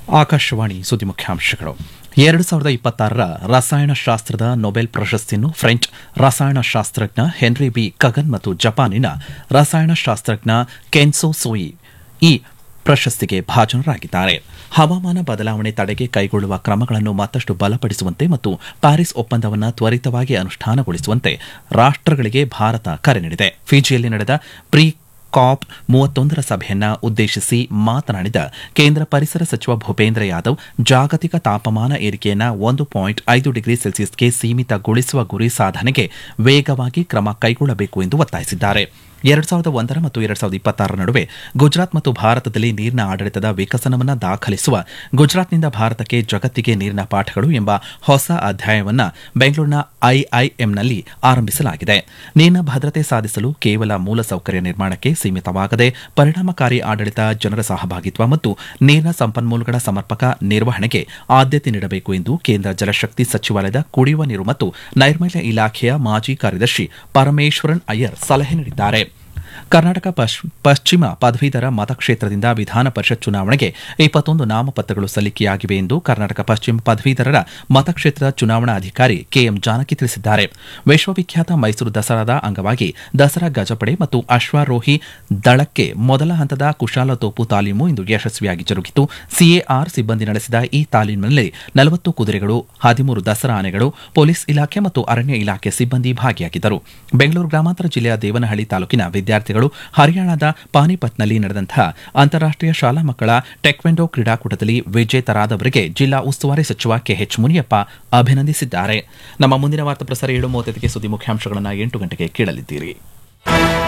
ಆಕಾಶವಾಣಿ ಸುದ್ದಿ ಮುಖ್ಯಾಂಶಗಳು ಎರಡು ಸಾವಿರದ ಇಪ್ಪತ್ತಾರರ ರಸಾಯನಶಾಸ್ತ್ರದ ನೊಬೆಲ್ ಪ್ರಶಸ್ತಿಯನ್ನು ಫ್ರೆಂಚ್ ರಸಾಯನಶಾಸ್ತ್ರಜ್ಞ ಹೆನ್ರಿ ಬಿ ಕಗನ್ ಮತ್ತು ಜಪಾನಿನ ರಸಾಯನಶಾಸ್ತ್ರಜ್ಞ ಕೆನ್ಸೋ ಸೋಯಿ ಈ ಪ್ರಶಸ್ತಿಗೆ ಭಾಜನರಾಗಿದ್ದಾರೆ ಹವಾಮಾನ ಬದಲಾವಣೆ ತಡೆಗೆ ಕೈಗೊಳ್ಳುವ ಕ್ರಮಗಳನ್ನು ಮತ್ತಷ್ಟು ಬಲಪಡಿಸುವಂತೆ ಮತ್ತು ಪ್ಯಾರಿಸ್ ಒಪ್ಪಂದವನ್ನು ತ್ವರಿತವಾಗಿ ಅನುಷ್ಠಾನಗೊಳಿಸುವಂತೆ ರಾಷ್ಟಗಳಿಗೆ ಭಾರತ ಕರೆ ನೀಡಿದೆ ಫಿಜಿಯಲ್ಲಿ ನಡೆದ ಪ್ರೀ ಕಾಪ್ ಮೂವತ್ತೊಂದರ ಸಭೆಯನ್ನ ಉದ್ದೇಶಿಸಿ ಮಾತನಾಡಿದ ಕೇಂದ್ರ ಪರಿಸರ ಸಚಿವ ಭೂಪೇಂದ್ರ ಯಾದವ್ ಜಾಗತಿಕ ತಾಪಮಾನ ಏರಿಕೆಯನ್ನ ಒಂದು ಪಾಯಿಂಟ್ ಐದು ಡಿಗ್ರಿ ಸೆಲ್ಸಿಯಸ್ಗೆ ಸೀಮಿತಗೊಳಿಸುವ ಗುರಿ ಸಾಧನೆಗೆ ವೇಗವಾಗಿ ಕ್ರಮ ಕೈಗೊಳ್ಳಬೇಕು ಎಂದು ಒತ್ತಾಯಿಸಿದ್ದಾರೆ ಎರಡು ಸಾವಿರದ ಒಂದರ ಮತ್ತು ಎರಡು ಸಾವಿರದ ಇಪ್ಪತ್ತಾರರ ನಡುವೆ ಗುಜರಾತ್ ಮತ್ತು ಭಾರತದಲ್ಲಿ ನೀರಿನ ಆಡಳಿತದ ವಿಕಸನವನ್ನು ದಾಖಲಿಸುವ ಗುಜರಾತ್ನಿಂದ ಭಾರತಕ್ಕೆ ಜಗತ್ತಿಗೆ ನೀರಿನ ಪಾಠಗಳು ಎಂಬ ಹೊಸ ಅಧ್ಯಾಯವನ್ನು ಬೆಂಗಳೂರಿನ ಐಐಎಂನಲ್ಲಿ ಆರಂಭಿಸಲಾಗಿದೆ ನೀರಿನ ಭದ್ರತೆ ಸಾಧಿಸಲು ಕೇವಲ ಮೂಲಸೌಕರ್ಯ ನಿರ್ಮಾಣಕ್ಕೆ ಸೀಮಿತವಾಗದೆ ಪರಿಣಾಮಕಾರಿ ಆಡಳಿತ ಜನರ ಸಹಭಾಗಿತ್ವ ಮತ್ತು ನೀರಿನ ಸಂಪನ್ಮೂಲಗಳ ಸಮರ್ಪಕ ನಿರ್ವಹಣೆಗೆ ಆದ್ಯತೆ ನೀಡಬೇಕು ಎಂದು ಕೇಂದ್ರ ಜಲಶಕ್ತಿ ಸಚಿವಾಲಯದ ಕುಡಿಯುವ ನೀರು ಮತ್ತು ನೈರ್ಮಲ್ಯ ಇಲಾಖೆಯ ಮಾಜಿ ಕಾರ್ಯದರ್ಶಿ ಪರಮೇಶ್ವರನ್ ಅಯ್ಯರ್ ಸಲಹೆ ನೀಡಿದ್ದಾರೆ ಕರ್ನಾಟಕ ಪಶ್ಚಿಮ ಪದವೀಧರ ಮತಕ್ಷೇತ್ರದಿಂದ ವಿಧಾನ ಪರಿಷತ್ ಚುನಾವಣೆಗೆ ಇಪ್ಪತ್ತೊಂದು ನಾಮಪತ್ರಗಳು ಸಲ್ಲಿಕೆಯಾಗಿವೆ ಎಂದು ಕರ್ನಾಟಕ ಪಶ್ಚಿಮ ಪದವೀಧರರ ಮತಕ್ಷೇತ್ರದ ಚುನಾವಣಾಧಿಕಾರಿ ಕೆಎಂ ಜಾನಕಿ ತಿಳಿಸಿದ್ದಾರೆ ವಿಶ್ವವಿಖ್ಯಾತ ಮೈಸೂರು ದಸರಾದ ಅಂಗವಾಗಿ ದಸರಾ ಗಜಪಡೆ ಮತ್ತು ಅಶ್ವಾರೋಹಿ ದಳಕ್ಕೆ ಮೊದಲ ಹಂತದ ಕುಶಾಲತೋಪು ತಾಲೀಮು ಇಂದು ಯಶಸ್ವಿಯಾಗಿ ಜರುಗಿತು ಸಿಎಆರ್ ಸಿಬ್ಬಂದಿ ನಡೆಸಿದ ಈ ತಾಲೀಮಿನಲ್ಲಿ ನಲವತ್ತು ಕುದುರೆಗಳು ಹದಿಮೂರು ದಸರಾ ಆನೆಗಳು ಪೊಲೀಸ್ ಇಲಾಖೆ ಮತ್ತು ಅರಣ್ಯ ಇಲಾಖೆ ಸಿಬ್ಬಂದಿ ಭಾಗಿಯಾಗಿದ್ದರು ಬೆಂಗಳೂರು ಗ್ರಾಮಾಂತರ ಜಿಲ್ಲೆಯ ದೇವನಹಳ್ಳಿ ತಾಲೂಕಿನ ವಿದ್ಯಾರ್ಥಿಗಳು ಹರಿಯಾಣದ ಪಾನಿಪತ್ನಲ್ಲಿ ನಡೆದಂತಹ ಅಂತಾರಾಷ್ಟೀಯ ಶಾಲಾ ಮಕ್ಕಳ ಟೆಕ್ವೆಂಡೋ ಕ್ರೀಡಾಕೂಟದಲ್ಲಿ ವಿಜೇತರಾದವರಿಗೆ ಜಿಲ್ಲಾ ಉಸ್ತುವಾರಿ ಸಚಿವ ಕೆಎಚ್ ಮುನಿಯಪ್ಪ ಅಭಿನಂದಿಸಿದ್ದಾರೆ ನಮ್ಮ ಮುಂದಿನ ವಾರ್ತಾ ಪ್ರಸಾರ ಏಳು ಮೂವತ್ತೈದಕ್ಕೆ ಸುದ್ದಿ ಮುಖ್ಯಾಂಶಗಳನ್ನು ಎಂಟು ಗಂಟೆಗೆ ಕೇಳಲಿದ್ದೀರಿ